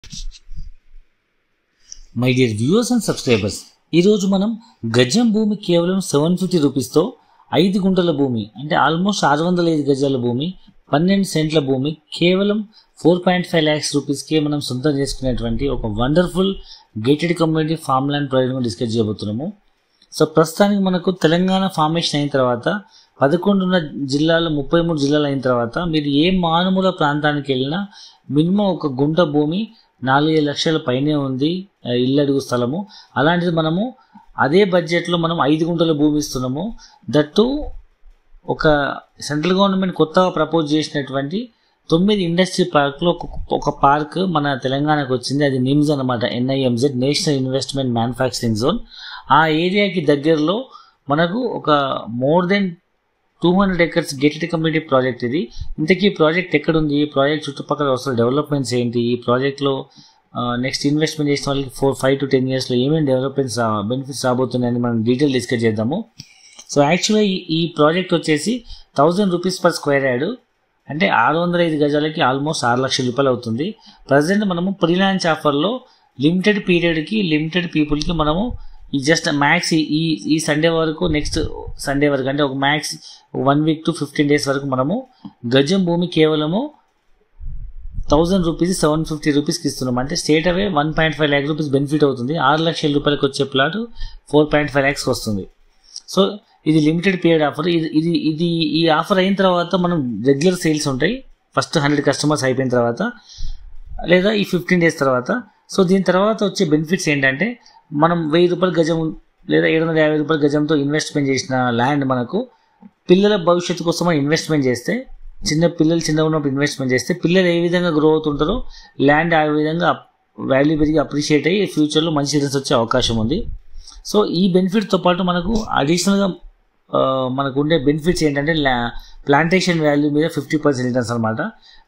my dear viewers and subscribers ఈరోజు మనం గజం భూమి కేవలం సెవెన్ ఫిఫ్టీ రూపీస్తో ఐదు గుంటల భూమి అంటే ఆల్మోస్ట్ ఆరు వందల ఐదు గజాల భూమి పన్నెండు సెంట్ల భూమి కేవలం ఫోర్ పాయింట్ ఫైవ్ ల్యాక్స్ రూపీస్కే మనం సొంతం చేసుకునేటువంటి ఒక wonderful gated community farm land project discuss చేయబోతున్నాము సో ప్రస్తుతానికి మనకు తెలంగాణ ఫార్మేషన్ అయిన తర్వాత పదకొండున్న జిల్లాలు ముప్పై మూడు జిల్లాలు అయిన తర్వాత మీరు ఏ మానుమూల ప్రాంతానికి వెళ్ళినా మినిమం ఒక గుంట భూమి నాలుగైదు లక్షల పైనే ఉంది ఆ, ఇల్లు అడుగు స్థలము అలాంటిది మనము అదే బడ్జెట్లో మనం ఐదు గుంటల భూమి ఇస్తున్నాము దట్టు ఒక సెంట్రల్ గవర్నమెంట్ కొత్తగా ప్రపోజ్ చేసినటువంటి తొమ్మిది ఇండస్ట్రీ పార్క్లో ఒక ఒక పార్క్ మన తెలంగాణకు వచ్చింది అది నిమ్స్ అనమాట NIMZ national investment manufacturing zone ఆ ఏరియాకి దగ్గరలో మనకు ఒక more than two hundred acres gated community project ఇది ఇంతకీ ఈ ప్రాజెక్ట్ ఎక్కడుంది ఈ ప్రాజెక్ట్ చుట్టుపక్కల అసలు డెవలప్మెంట్స్ ఏంటి ఈ ప్రాజెక్ట్లో నెక్స్ట్ ఇన్వెస్ట్మెంట్ చేసిన వాళ్ళకి ఫోర్ ఫైవ్ టు టెన్ ఇయర్స్లో ఏమేమి డెవలప్మెంట్స్ బెనిఫిట్స్ రాబోతున్నాయని మనం డీటెయిల్ డిస్కస్ చేద్దాము సో యాక్చువల్గా ఈ ఈ ప్రాజెక్ట్ వచ్చేసి thousand rupees per square yard అంటే ఆరు వందల ఐదు గజాలకి ఆల్మోస్ట్ ఆరు లక్షల రూపాయలు అవుతుంది ప్రజెంట్ మనము ప్రీలాంచ్ ఆఫర్లో లిమిటెడ్ పీరియడ్కి లిమిటెడ్ పీపుల్కి మనము ఈ జస్ట్ మ్యాక్స్ ఈ ఈ సండే వరకు నెక్స్ట్ సండే వరకు అంటే ఒక max one week to fifteen days వరకు మనము గజం భూమి కేవలము థౌజండ్ రూపీస్ సెవెన్ ఫిఫ్టీ రూపీస్కి ఇస్తున్నాం అంటే straight away one point five lakh rupees benefit అవుతుంది ఆరు లక్షల రూపాయలకు వచ్చే ప్లాట్ ఫోర్ పాయింట్ ఫైవ్ ల్యాక్స్కి వస్తుంది సో ఇది లిమిటెడ్ పీరియడ్ ఆఫర్ ఇది ఇది ఇది ఈ ఆఫర్ అయిన తర్వాత మనం రెగ్యులర్ సేల్స్ ఉంటాయి ఫస్ట్ హండ్రెడ్ కస్టమర్స్ అయిపోయిన తర్వాత లేదా ఈ ఫిఫ్టీన్ డేస్ తర్వాత సో దీని తర్వాత వచ్చే బెనిఫిట్స్ ఏంటంటే మనం వెయ్యి రూపాయల గజం లేదా ఏడు వందల యాభై రూపాయల గజంతో ఇన్వెస్ట్మెంట్ చేసిన ల్యాండ్ మనకు పిల్లల భవిష్యత్తు కోసం మనం ఇన్వెస్ట్మెంట్ చేస్తే చిన్న పిల్లలు చిన్న ఉన్నప్పుడు ఇన్వెస్ట్మెంట్ చేస్తే పిల్లలు ఏ విధంగా గ్రో అవుతుంటారో ల్యాండ్ ఆ విధంగా వాల్యూ పెరిగి అప్రిషియేట్ అయ్యి ఫ్యూచర్లో మంచి రిటర్న్స్ వచ్చే అవకాశం ఉంది సో ఈ బెనిఫిట్తో పాటు మనకు అడిషనల్గా మనకు ఉండే బెనిఫిట్స్ ఏంటంటే ప్లాంటేషన్ వాల్యూ మీద ఫిఫ్టీ పర్సెంట్ రిటర్న్స్ అనమాట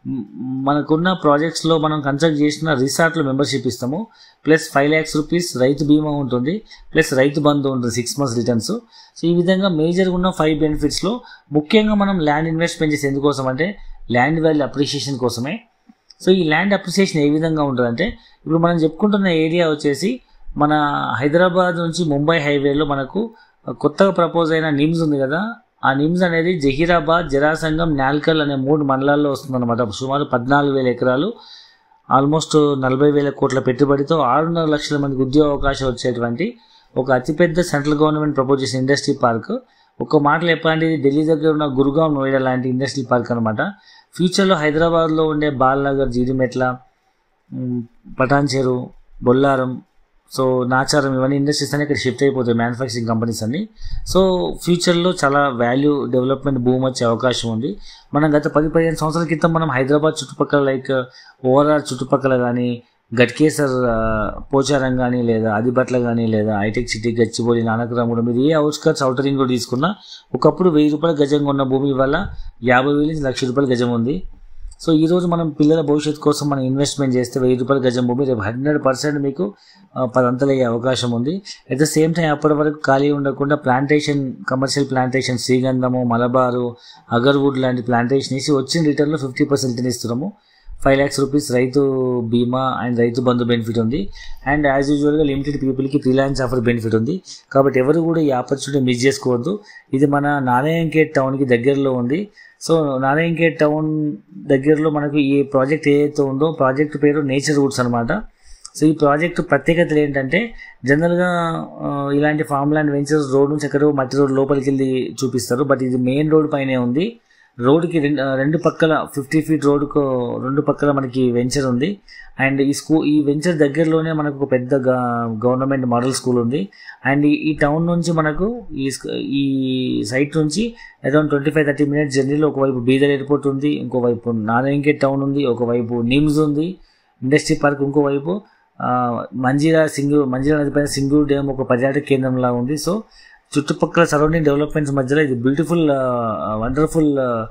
మనకున్న ప్రాజెక్ట్స్లో మనం కన్సల్ట్ చేసిన రిసార్ట్లో మెంబర్షిప్ ఇస్తాము plus five lakhs rupees Rythu Bima ఉంటుంది ప్లస్ రైతు బంధు ఉంటుంది సిక్స్ మంత్స్ రిటర్న్స్ సో ఈ విధంగా మేజర్గా ఉన్న ఫైవ్ బెనిఫిట్స్లో ముఖ్యంగా మనం ల్యాండ్ ఇన్వెస్ట్మెంట్ చేసి ఎందుకోసం అంటే ల్యాండ్ వాల్యూ అప్రిషియేషన్ కోసమే సో ఈ ల్యాండ్ అప్రిసియేషన్ ఏ విధంగా ఉంటుందంటే ఇప్పుడు మనం చెప్పుకుంటున్న ఏరియా వచ్చేసి మన హైదరాబాద్ నుంచి ముంబై హైవేలో మనకు కొత్తగా ప్రపోజ్ అయిన నిమ్స్ ఉంది కదా ఆ నిమ్స్ అనేది జహీరాబాద్ జరాసంగం నాల్కల్ అనే మూడు మండలాల్లో వస్తుందన్నమాట సుమారు పద్నాలుగు వేల ఎకరాలు ఆల్మోస్ట్ నలభై వేల కోట్ల పెట్టుబడితో ఆరున్నర లక్షల మందికి ఉద్యోగ అవకాశం వచ్చేటువంటి ఒక అతిపెద్ద సెంట్రల్ గవర్నమెంట్ ప్రపోజ్ చేసిన ఇండస్ట్రీ పార్క్ ఒక మాటలు చెప్పాలంటే ఇది ఢిల్లీ దగ్గర ఉన్న గురుగాం నోయిడా లాంటి ఇండస్ట్రీ పార్క్ అనమాట ఫ్యూచర్లో హైదరాబాద్లో ఉండే బాల్నగర్ జీడిమెట్ల ఉమ్, పటాన్ చెరు బొల్లారం సో నాచారం ఇవన్నీ ఇండస్ట్రీస్ అన్ని ఇక్కడ షిఫ్ట్ అయిపోతాయి మ్యానుఫ్యాక్చరింగ్ కంపెనీస్ అన్ని సో ఫ్యూచర్లో చాలా వాల్యూ డెవలప్మెంట్ భూమి వచ్చే అవకాశం ఉంది మనం గత పది పదిహేను సంవత్సరాల క్రితం మనం హైదరాబాద్ చుట్టుపక్కల లైక్ ఓవరాల్ చుట్టుపక్కల కానీ గట్కేసర్ ఆ, పోచారం కానీ లేదా ఆదిబట్ల కానీ లేదా హైటెక్ సిటీ గచ్చిబౌలి నానకరాముడు మీరు ఏ అవుట్స్కట్స్ అవుటర్ రింగ్ రోడ్ తీసుకున్నా ఒకప్పుడు వెయ్యి రూపాయల గజంగా ఉన్న భూమి వల్ల యాభై వేల నుంచి లక్ష రూపాయల గజం ఉంది సో ఈ రోజు మనం పిల్లల భవిష్యత్తు కోసం మనం ఇన్వెస్ట్మెంట్ చేస్తే వెయ్యి రూపాయల గజం భూమి రేపు హండ్రెడ్ పర్సెంట్ మీకు ఆ, పదంతలు అయ్యే అవకాశం ఉంది అట్ ద సేమ్ టైం అప్పటి వరకు ఖాళీ ఉండకుండా ప్లాంటేషన్ కమర్షియల్ ప్లాంటేషన్ శ్రీగంధము మలబారు అగర్వుడ్ లాంటి ప్లాంటేషన్ వేసి వచ్చిన రిటర్న్లో ఫిఫ్టీ పర్సెంట్ రిటర్న్ ఇస్తున్నాము five lakhs rupees Rythu Bima and Rythu Bandhu benefit ఉంది అండ్ యాజ్ యూజువల్గా లిమిటెడ్ పీపుల్కి ఫ్రీలాన్స్ ఆఫర్ బెనిఫిట్ ఉంది కాబట్టి ఎవరు కూడా ఈ ఆపర్చునిటీ మిస్ చేసుకోవద్దు ఇది మన నారాయణఖేడ్ టౌన్కి దగ్గరలో ఉంది సో నారాయణఖేడ్ టౌన్ దగ్గరలో మనకు ఈ ప్రాజెక్ట్ ఏదైతే ఉందో ప్రాజెక్ట్ పేరు నేచర్ రూట్స్ అనమాట సో ఈ ప్రాజెక్ట్ ప్రత్యేకతలు ఏంటంటే జనరల్గా ఆ, ఇలాంటి ఫామ్ ల్యాండ్ వెంచర్స్ రోడ్ నుంచి ఎక్కడో మట్టి రోడ్ లోపలికి వెళ్ళి చూపిస్తారు బట్ ఇది మెయిన్ రోడ్ పైనే ఉంది రోడ్కి రెండు రెండు పక్కల ఫిఫ్టీ ఫీట్ రోడ్కు రెండు పక్కల మనకి వెంచర్ ఉంది అండ్ ఈ స్కూల్ ఈ వెంచర్ దగ్గరలోనే మనకు ఒక పెద్ద గవర్నమెంట్ మోడల్ స్కూల్ ఉంది అండ్ ఈ- ఈ టౌన్ నుంచి మనకు ఈ స్క- ఈ సైట్ నుంచి around twenty five thirty minutes జర్నీలో ఒకవైపు బీదర్ ఎయిర్పోర్ట్ ఉంది ఇంకోవైపు నారాయణఖేడ్ టౌన్ ఉంది ఒకవైపు నిమ్స్ ఉంది ఇండస్ట్రీ పార్క్ ఇంకోవైపు ఆ, మంజీరా సింగూర్ మంజీరా నది పైన సింగూర్ డ్యామ్ ఒక పర్యాటక కేంద్రంలా ఉంది సో చుట్టుపక్కల సరౌండింగ్ డెవలప్మెంట్స్ మధ్యలో ఇది బ్యూటిఫుల్ వండర్ఫుల్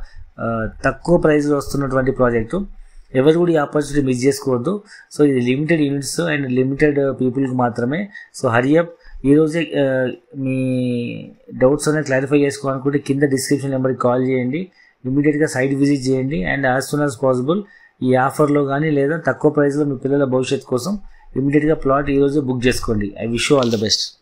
తక్కువ ప్రైస్లో వస్తున్నటువంటి ప్రాజెక్టు ఎవరు కూడా ఈ ఆపర్చునిటీ మిస్ చేసుకోవద్దు సో ఇది లిమిటెడ్ యూనిట్స్ అండ్ లిమిటెడ్ పీపుల్కి మాత్రమే సో హరియప్ ఈరోజే ఆ, మీ డౌట్స్ అనేది క్లారిఫై చేసుకోవాలనుకుంటే కింద డిస్క్రిప్షన్ నెంబర్కి కాల్ చేయండి ఇమీడియట్గా సైట్ విజిట్ చేయండి and as soon as possible ఈ ఆఫర్లో కానీ లేదా తక్కువ ప్రైస్లో మీ పిల్లల భవిష్యత్తు కోసం ఇమీడియట్గా ప్లాట్ ఈరోజే బుక్ చేసుకోండి I wish you all the best